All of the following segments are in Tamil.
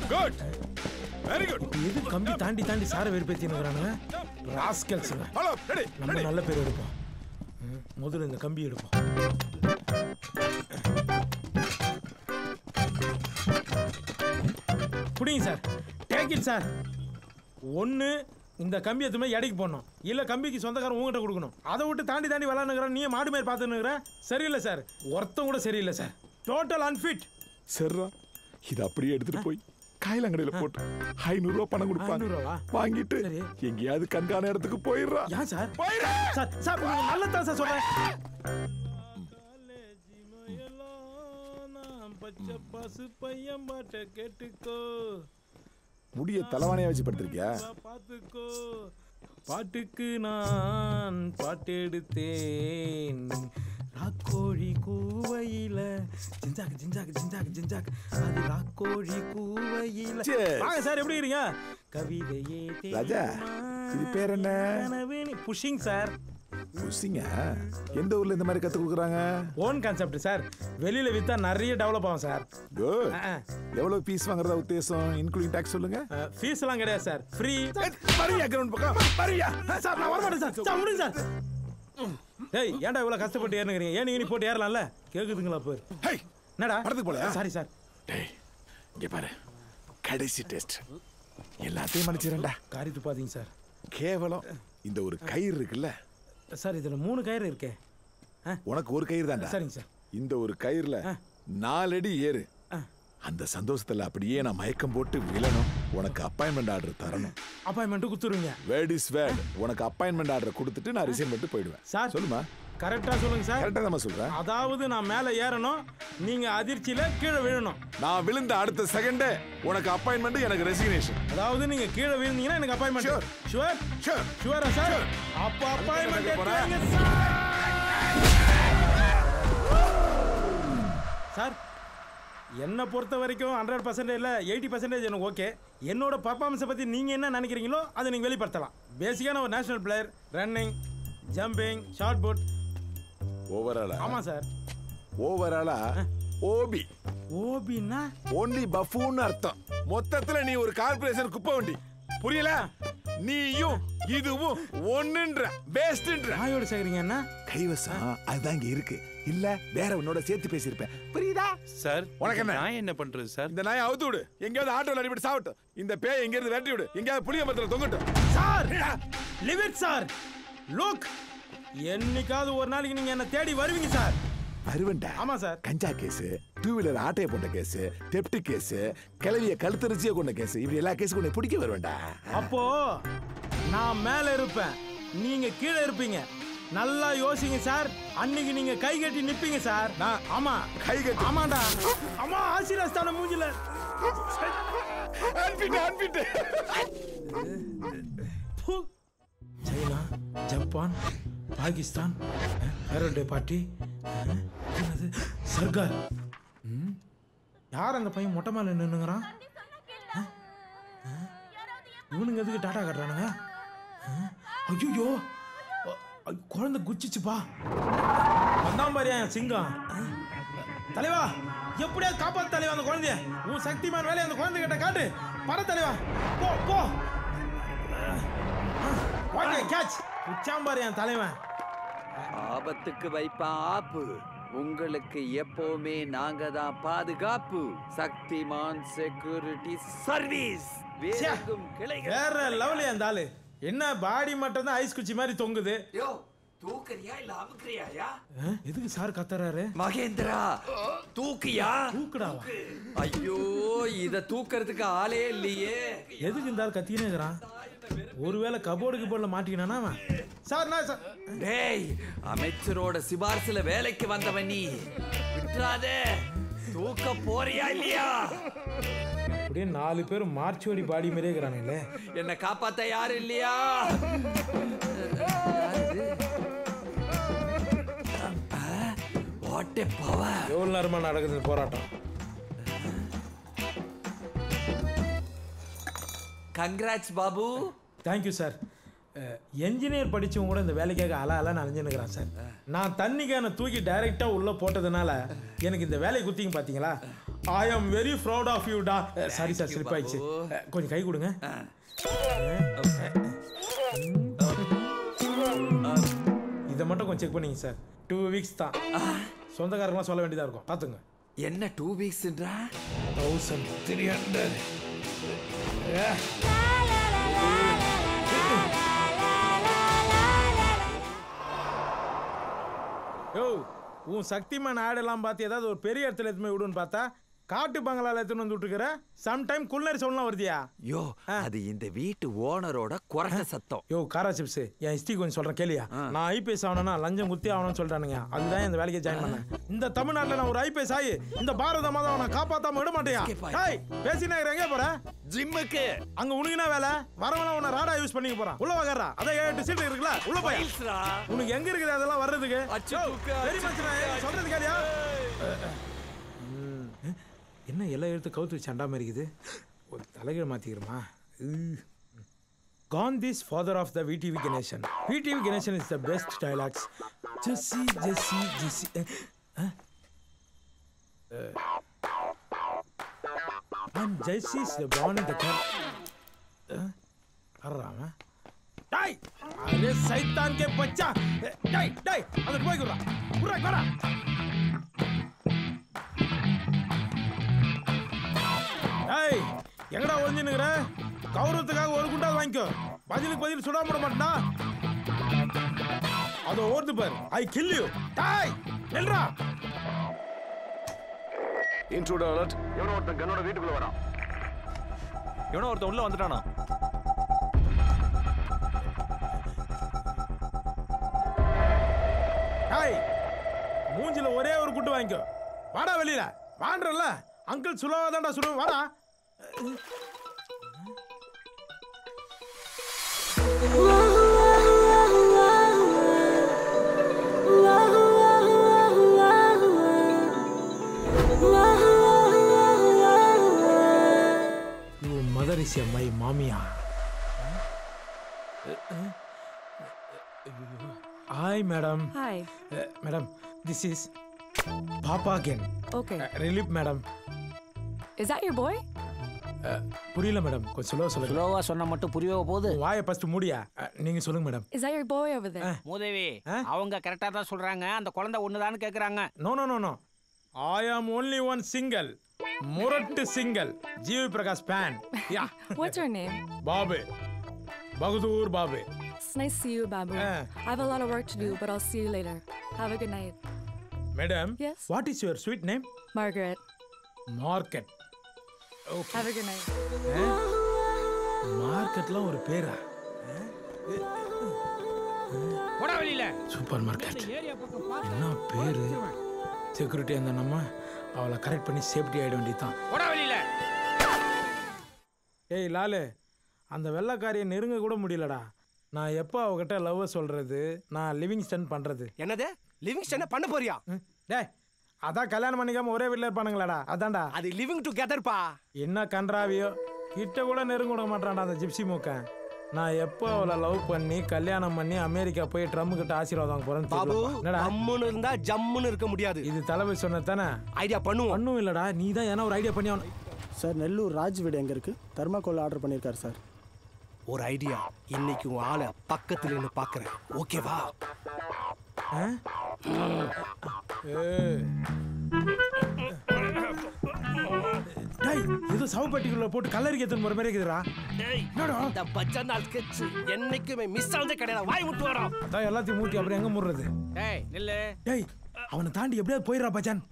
குட் வெரி குட் எது கம்பி தாண்டி தாண்டி சாரை வெறுப்பேற்றினுக்கிறானுங்க ராஸ்கல்ஸுங்க ஹலோ ரெடி நம்ம நல்ல பேர் எடுப்போம் ம், முதல்ல இந்த கம்பி எடுப்போம் புடிங்க சார் டேக் இட் சார் ஒன்று இந்த கம்பி எத்துமே எடைக்கு போடணும் இல்லை கம்பிக்கு சொந்தக்காரன் உங்ககிட்ட கொடுக்கணும் அதை விட்டு தாண்டி தாண்டி விளாண்டுக்கிறேன் நீ மாடு மாதிரி பார்த்துன்னுக்குற சரியில்லை சார் ஒருத்தன் கூட சரியில்லை சார் டோட்டல் அன்ஃபிட் சரிடா இது அப்படியே எடுத்துட்டு போய் காயிலங்கடையில போட்டு ஐநூறு ரூபாய் பணம் கொடுப்பாங்க ஐநூறுரூவா? வாங்கிட்டு சரி. எங்கேயாவது கண்காண இடத்துக்கு போயிடுறா ஏன் சார் போயிடுறா சார் சார் உங்களுக்கு நல்லதான் சார் சொல்றேன் பச்சை பசு பையன் பாட்ட கேட்டுக்கோ முடிய தலைவானையா வச்சு படுத்திருக்கியா பாத்துக்கோ பாட்டுக்கு நான் பாட்டெடுத்தேன் ராக்கோழி கூவையில ஜிஞ்சாக்கு ஜிஞ்சாக்கு ஜிஞ்சாக்கு ஜிஞ்சாக்கு அது ராக்கோழி கூவையில Cheers. வாங்க சார் எப்படி இருக்கீங்க கவிதையே ராஜா, இது பேர் என்ன? புஷிங் சார் புசிங்க எந்த ஊர்ல இந்த மாதிரி கத்து கொடுக்குறாங்க ஓன் கான்செப்ட் சார் வெளியில வித்தா நிறைய டெவலப் ஆகும் சார் குட் எவ்வளவு பீஸ் வாங்குறதா உத்தேசம் இன்க்ளூடிங் டாக்ஸ் சொல்லுங்க ஃபீஸ் எல்லாம் கிடையாது சார் ஃப்ரீ மரியா கிரவுண்ட் பக்கம் மரியா சார் நான் வரமாட்டேன் சார் சார் விடுங்க சார் டேய் ஏன்டா இவ்வளவு கஷ்டப்பட்டு ஏறுனுங்கிறீங்க ஏன் நீ போட்டு ஏறலாம்ல கேக்குதுங்களா போய் ஹே என்னடா படத்துக்கு போலையா? சாரி சார் டேய் இங்க பாரு கடைசி டெஸ்ட் எல்லாத்தையும் மன்னிச்சிரேன்டா காரியத்து பாத்தீங்க சார் கேவலம் இந்த ஒரு கயிறு இருக்குல்ல சார் இதுல மூணு கயிறு இருக்கே உனக்கு ஒரு கயிறு தான்டா சரிங்க சார் இந்த ஒரு கயிறுல நாலடி ஏறு அந்த சந்தோஷத்துல அப்படியே நான் மயக்கம் போட்டு விழணும் உனக்கு அப்பாயின்மெண்ட் ஆர்டர் தரணும் அப்பாயின்மெண்ட் குத்துருவீங்க வேர்ட் இஸ் வேர்ட் உனக்கு அப்பாயின்மெண்ட் ஆர்டர் கொடுத்துட்டு நான் ரிசைன் பண்ணிட்டு போயிடுவேன் சார் சொல்லுமா கரெக்டா சொல்லுங்க சார் கரெக்டா தான் சொல்றேன் அதாவது நான் மேல ஏறணும் நீங்க அதிர்ச்சியில கீழே விழணும் நான் விழுந்த அடுத்த செகண்டே உனக்கு அப்பாயின்மெண்ட் எனக்கு ரெசிக்னேஷன் அதாவது நீங்க கீழே விழுந்தீங்கன்னா எனக்கு அப்பாயின்மெண்ட் Sure. Sure Sure. ஷுவரா சார் Sure. அப்போ அப்பாயின்மெண்ட் எனக்கு போறேன். எடுத்துங்க சார் சார் என்னை பொறுத்த வரைக்கும் ஹண்ட்ரட் பர்சன்டேஜ் இல்லை எயிட்டி பர்சன்டேஜ் எனக்கு ஓகே என்னோட பர்ஃபார்மன்ஸை பற்றி நீங்கள் என்ன நினைக்கிறீங்களோ அதை நீங்கள் வெளிப்படுத்தலாம் பேசிக்கான ஒரு national player running jumping shot put ஓவராலா ஆமாம் சார் ஓவராலா ஓபி ஓபின்னா ஒன்லி பஃபூன்னு அர்த்தம் மொத்தத்துல நீ ஒரு கார்பரேஷன் குப்பை வண்டி புரியல நீயும் இதுவும் ஒண்ணுன்ற பேஸ்ட்ன்ற நாயோட சேர்க்குறீங்க என்ன கைவசம் அதுதான் இங்க இருக்கு இல்ல வேற உன்னோட சேர்த்து பேசியிருப்பேன் புரியுதா சார் உனக்கு என்ன? நான் என்ன பண்றது சார் இந்த நாயை அவுத்து விடு எங்கேயாவது ஆட்டோல அடிபட்டு சாவட்டும் இந்த பேய் எங்க இருந்து விரட்டி விடு எங்கேயாவது புளிய மரத்துல தொங்கட்டும் sir leave it sir look என்னைக்காவது ஒரு நாளைக்கு நீங்கள் என்ன தேடி வருவீங்க சார் வருவன்டா ஆமா சார். கஞ்சா கேஸ் டூ வீலர் ஆட்டைய போட்ட கேஸ் தெப்ட் கேஸ் கிளவிய கழுத்தரிச்சிய கொண்ட கேஸ் இப்படி எல்லா கேஸும் உன்னை பிடிக்க வருவேன்டா அப்போ நான் மேல இருப்பேன் நீங்க கீழே இருப்பீங்க நல்லா யோசிங்க சார் அன்னைக்கு நீங்க கை கட்டி நிப்பீங்க சார் நான் ஆமா கை கட்டி ஆமாடா ஆமா ஆசீர்வாஸ்தான மூஞ்சில அன்பிட்டு அன்பிட்டு ப்பு. சைனா ஜப்பான் பாகிஸ்தான் பேரண்டே பார்ட்டி என்னது சர்கார் ம்? யார் அந்த பையன் மொட்டை மேல நின்னுங்கிறான் இவனுங்க எதுக்கு டாடா காட்டுறானுங்க ஐயோ குழந்தை குச்சிச்சுப்பா வந்தான் பாரியா என் சிங்கம் தலைவா எப்படியா காப்பாத்து தலைவா அந்த குழந்தைய உன் சக்திமான் வேலையை அந்த குழந்தை கிட்ட காட்டு பர தலைவா போ போ ஓகே கேட்ச் உச்சாம்பாரு என் தலைவன் ஆபத்துக்கு வைப்பான் ஆப்பு உங்களுக்கு எப்பவுமே நாங்க தான் பாதுகாப்பு சக்திமான் செக்யூரிட்டி சர்வீஸ் வேறெங்கும் கிளைகள் வேற லெவலு அந்த ஆளு என்ன பாடி மட்டும் தான் ஐஸ் குச்சி மாதிரி தொங்குது யோ தூக்கறியா இல்ல அமுக்குறியாயா அஹ், எதுக்கு சார் கத்துறாரு மகேந்திரா தூக்கியா தூக்குடாவா ஐயோ இத தூக்கறதுக்கு ஆளே இல்லையே எதுக்கு இந்த ஆள் கத்தினே இருக்கிறான் ஒருவேளை கபோர்டுக்கு போர்டுல மாட்டிக்கினானா அவன் சார் நான் சார் டேய் அமைச்சரோட சிபாரிசுல வேலைக்கு வந்தவன் நீ விட்டுறாதே தூக்க போறியா இல்லையா அப்படியே நாலு பேர் மார்ச்சுவடி பாடி மாதிரியே இருக்கிறானுங்களே என்ன காப்பாத்த யாரும் இல்லையா வாட் பவர் எவ்வளோ நேரமா நடக்குது இந்த போராட்டம் congrats Babu thank you sir engineer படிச்சவங்க கூட இந்த வேலைக்காக அல அலன்னு அலைஞ்சுன்னுக்குறான் சார் நான் தண்ணி கேனை தூக்கி டைரெக்டாக உள்ளே போட்டதுனால எனக்கு இந்த வேலையை குத்திங்க பார்த்தீங்களா I am very proud of you டா சாரி சார் ஸ்லிப் ஆயிடுச்சு அஹ், கொஞ்சம் கை கொடுங்க இதை மட்டும் கொஞ்சம் செக் பண்ணிங்க சார் டூ வீக்ஸ் தான் சொந்தக்காரங்களாம் சொல்ல வேண்டியதா இருக்கும் பார்த்துங்க என்ன டூ வீக்ஸ்ன்றா தௌசண்ட் த்ரீ ஹண்ட்ரட் யோ உன் சக்திமான் ஆடெல்லாம் பார்த்து ஏதாவது ஒரு பெரிய இடத்துல எடுத்துமே விடுன்னு பார்த்தா காட்டு பங்களால எடுத்துன்னு வந்து விட்டுருக்கிற சம்டைம் குள்ளரி சவுண்ட்லாம் வருதியா யோ அது இந்த வீட்டு ஓனரோட குறைச்ச சத்தம் யோ காரா சிப்ஸ் என் ஹிஸ்ட்ரி கொஞ்சம் சொல்றேன் கேளியா நான் ஐபிஎஸ் ஆகணும்னா லஞ்சம் குத்தி ஆகணும்னு சொல்றானுங்க அதுதான் இந்த வேலைக்கு ஜாயின் பண்ணேன் இந்த தமிழ்நாட்டுல நான் ஒரு ஐபிஎஸ் ஆகி இந்த பாரத மாதாவை நான் காப்பாத்தாம விட மாட்டேயா ஹாய் பேசினா எங்க போற ஜிம்முக்கு அங்க உனக்கு என்ன வேலை வரவன உன்னை ராடா யூஸ் பண்ணிக்க போறான் உள்ள வகறா அதான் ஏழு எட்டு சீட் இருக்குல்ல உள்ள போய் உனக்கு எங்க இருக்குது அதெல்லாம் வர்றதுக்கு அச்சு யோ, தூக்கு, பெரிய மனுஷனா, ஏய், சொல்றது கேளியா ம். என்ன எல்லா எழுத்து கவுத்து வச்சு அண்டாம இருக்குது ஒரு தலைகீழ மாத்திக்கிறோமா Gandhi's father of the VTV Ganesan VTV Ganesan is the best dialogues Jessie Jessie Jessie I'm Jesse's the born in the camp. அறாம டேய் அரே சைத்தான் கே பச்சா டேய் டேய் அந்த போய் குறா குறா குறா டேய் எங்கடா ஒளிஞ்சு நிக்கிற கௌரவத்துக்காக ஒரு குண்டா வாங்கிக்கோ பதிலுக்கு பதில் சுடாம விட மாட்டா அதோ ஓடுது பாரு ஐ கில் யூ டேய் நில்றா இன்ட்ரூடர் அலர்ட் எவனோ ஒருத்தன் கன்னோட வீட்டுக்குள்ள வரான் எவனோ ஒருத்தன் உள்ள வந்துட்டானா ஹாய் மூஞ்சில ஒரே ஒரு குட்டு வாங்கிக்கோ வாடா வெளியில வாண்டறல்ல அங்கிள் சுலவா தான்டா சுடுவோம் வாடா யுவர் மதர் இஸ் மை மாமியா hi madam Hi. Madam this is பாப்பா கேன் Okay. ரிலீப் madam Is that your boy? புரியல மேடம் கொஞ்சம் ஸ்லோவா சொல்லுங்க ஸ்லோவா சொன்னா மட்டும் புரியவே போகுது வாயை ஃபர்ஸ்ட் மூடியா அஹ், நீங்க சொல்லுங்க madam Is that your boy over there? மூதேவி ஆ? அவங்க கரெக்டா தான் சொல்றாங்க அந்த குழந்தை ஒண்ணுதான்னு கேக்குறாங்க no no no no I am only one single முரட்டு single GV Prakash fan yeah What's your name? Babu Bahadur Babu It's nice to see you, Babu. Ah. I have a lot of work to do, but I'll see you later. Have a good night. Madam Yes? What is your sweet name Margaret. Market Have a good night. மார்க்கெட்லாம் ஒரு பேரா போடா வெளியில சூப்பர் மார்க்கெட் என்ன பேரு செக்யூரிட்டி அந்த நம்ம அவளை கரெக்ட் பண்ணி சேஃப்டி ஆயிட வேண்டியதுதான் போடா வெளியில ஏய் லாலு அந்த வெள்ளைக்காரியை நெருங்க கூட முடியலடா நான் எப்போ அவகிட்ட லவ் சொல்றது நான் லிவிங் ஸ்டன் பண்றது என்னது லிவிங்ஸ்டனை பண்ண போறியா ம், டேய் அதான் கல்யாணம் பண்ணிக்காம ஒரே வீட்டில் இருப்பானுங்களாடா அதான்டா அது லிவிங் டுகெதர்ப்பா என்ன கன்றாவியோ கிட்ட கூட நெருங்க விட மாட்டான்டா அந்த ஜிப்சி மூக்கன் நான் எப்போ அவளை லவ் பண்ணி கல்யாணம் பண்ணி அமெரிக்கா போய் ட்ரம் கிட்ட ஆசீர்வாதம் வாங்க போறேன்னு பாபு தெரியல. என்னடா அம்முன்னு இருந்தா ஜம்முன்னு இருக்க முடியாது இது தலைமை சொன்ன தானே ஐடியா பண்ணுவோம் ஒன்றும் இல்லடா நீ தான் ஏன்னா ஒரு ஐடியா பண்ணி ஆகணும். சார் நெல்லூர் ராஜ் வீடு எங்கே இருக்குது தர்மாக்கோல் ஆர்டர் பண்ணியிருக்காரு சார் ஒரு ஐடியா இன்னைக்கு உன் ஆளை பக்கத்துல நின்னு பாக்குறேன் ஓகேவா ஆ? ஏய். டேய் ஏதோ சவப்பட்டிக்குள்ள போட்டு கல்லறிக்கு எடுத்துன்னு போற மாதிரி இருக்குதுடா என்னடா இந்த பச்சை நாள் ஸ்கெட்ச் என்னைக்குமே மிஸ் ஆனதே கிடையாது வாய் விட்டு வரோம் அதான் எல்லாத்தையும் மூட்டி அப்புறம் எங்க முடுறது டேய் நில்லு டேய் அவனை தாண்டி எப்படியாவது போயிடுறா பச்சான்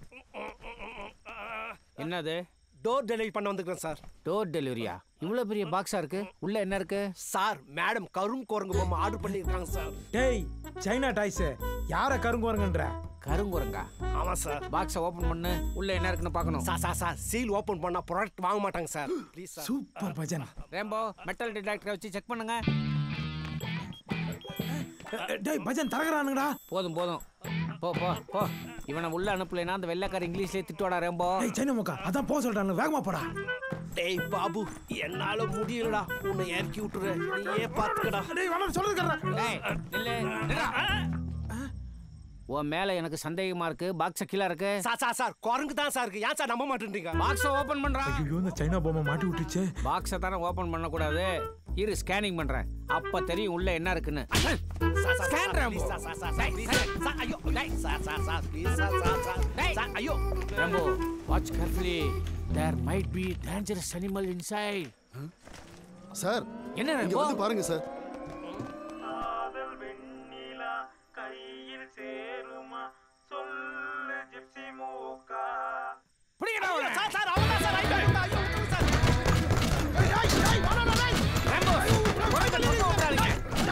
என்னது டோர் டெலிவரி பண்ண வந்துக்கிறேன் சார் டோர் டெலிவரியா இவ்வளவு பெரிய பாக்ஸா இருக்கு உள்ள என்ன இருக்கு சார் மேடம் கரும் குரங்கு பொம்மை ஆர்டர் பண்ணியிருக்காங்க சார் டேய் சைனா டாய்ஸ் யார கருங்குவரங்கன்ற கருங்குரங்கா ஆமா சார் பாக்ஸை ஓபன் பண்ணு உள்ள என்ன இருக்குன்னு பார்க்கணும் sir sir sir seal open பண்ணா ப்ராடக்ட் வாங்க மாட்டாங்க sir please sir super Bachchan Rambo metal டிடெக்டரை வச்சு செக் பண்ணுங்க டேய் பச்சான் தரகறானுங்கடா போதும் போதும் போ போ போ இவனை உள்ள அனுப்பலைன்னா அந்த வெள்ளைக்கார இங்கிலீஷ்லயே திட்டுவாடா ரேம்போ டேய் சைனா முக்கா அதான் போக சொல்றாங்க வேகமா போடா டேய் பாபு என்னால முடியலடா உன்னை இறக்கி விட்டுரு நீயே பாத்துக்கடா டேய் வேணாம் சொல்றது கறா டேய் நில்லு நில்றா. உன் மேல எனக்கு சந்தேகமா இருக்கு பாக்ஸ கீழே இருக்கு சார் சார் சார் குரங்கு தான் சார் இருக்கு ஏன் சார் நம்ப மாட்டேன்றீங்க பாக்ஸ ஓபன் பண்றான் ஐயோ இந்த சைனா பொம்மை மாட்டி விட்டுச்சு பாக்ஸ தானே ஓபன் பண்ண கூடாது இரு ஸ்கேனிங் பண்றேன் அப்ப தெரியும் உள்ள என்ன இருக்குன்னு sir sir Scan sir Rambo. please, sir sir sir sir please, sir sir ஐயோ டேய், sir sir sir please, sir sir sir sir ஐயோ Rambo, watch carefully. There might be dangerous animal inside. Sir என்ன இங்க Rambo? வந்து பாருங்க சார் பிடிக்கடா அவனை. சார் சார் அவன் தான் சார் ஐயோ ஐயோ ஐயோ சார் Rambo, குழந்தை பக்கம் உட்காருங்க.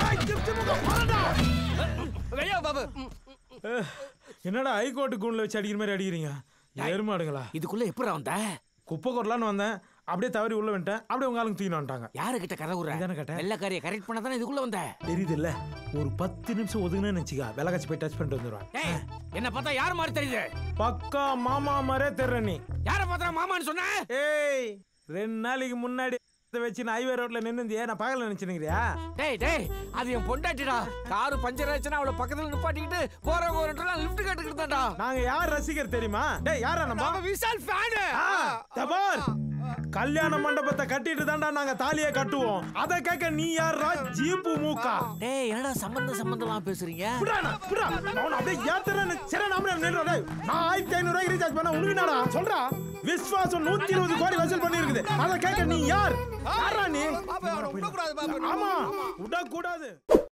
ஐயோ பாபு ம். என்னடா ஹைகோர்ட்டு கூண்டில் வச்சு அடிக்கிற மாதிரி அடிக்கிறீங்க எருமாடுங்களா இதுக்குள்ள எப்படி வந்த குப்பை கொரலான்னு வந்தேன் அப்படியே தவறி உள்ள வந்துட்டேன் அப்படியே உங்க ஆளுங்க தூக்கின்னு வந்துட்டாங்க யாருகிட்ட கதை விடுற இதானே கேட்டேன். வெள்ளக்காரியை கரெக்ட் பண்ண தானே இதுக்குள்ள வந்த தெரியுது இல்ல ஒரு பத்து நிமிஷம் ஒதுங்கன்னு வச்சுக்கா விலகாச்சு போய் டச் பண்ணிட்டு வந்துடுவான் ஏய் என்ன பார்த்தா யார் மாதிரி தெரியுது பக்கா மாமா மாதிரியே தெர்ற நீ யார பார்த்தா மாமான்னு சொன்ன ஏய் ரெண்டு நாளைக்கு முன்னாடி இதை வச்சு நான் ஹைவே ரோட்ல நின்று நான் பகல நினைச்சுனுங்கிறியா டேய் டேய் அது என் பொண்டாட்டிடா காரு பஞ்சர் ஆச்சுன்னா அவளை பக்கத்துல நிப்பாட்டிக்கிட்டு போறவங்க ஒரு லிஃப்ட் கேட்டுக்கிட்டு தான்டா நாங்க யார் ரசிகர் தெரியுமா டேய் யாரா நம்ம விஷால் ஃபேனு ஆ, தபார் கல்யாண மண்டபத்தை கட்டிட்டு தான்டா நாங்க தாலியை கட்டுவோம் அத கேட்க நீ யாரா ஜீப்பு மூக்கா டேய் என்னடா சம்பந்த சம்பந்தமா பேசுறீங்க புடாடா, புடா. அவனை அப்படியே ஏத்துறேன்னு சரி, நாமளே நில்றோம், டேய். நான் ஆயிரத்தி ஐநூறு ரூபாய்க்கு ரீசார்ஜ் பண்ண உனக்கு என்னடா சொல்றா விஸ்வாசம் நூத்தி இருபது கோடி வசூல் பண்ணிருக்குது அத கேட்க நீ யார் யாரா நீ பாபு அவரை விடக்கூடாது பாபு ஆமா விடக்கூடாது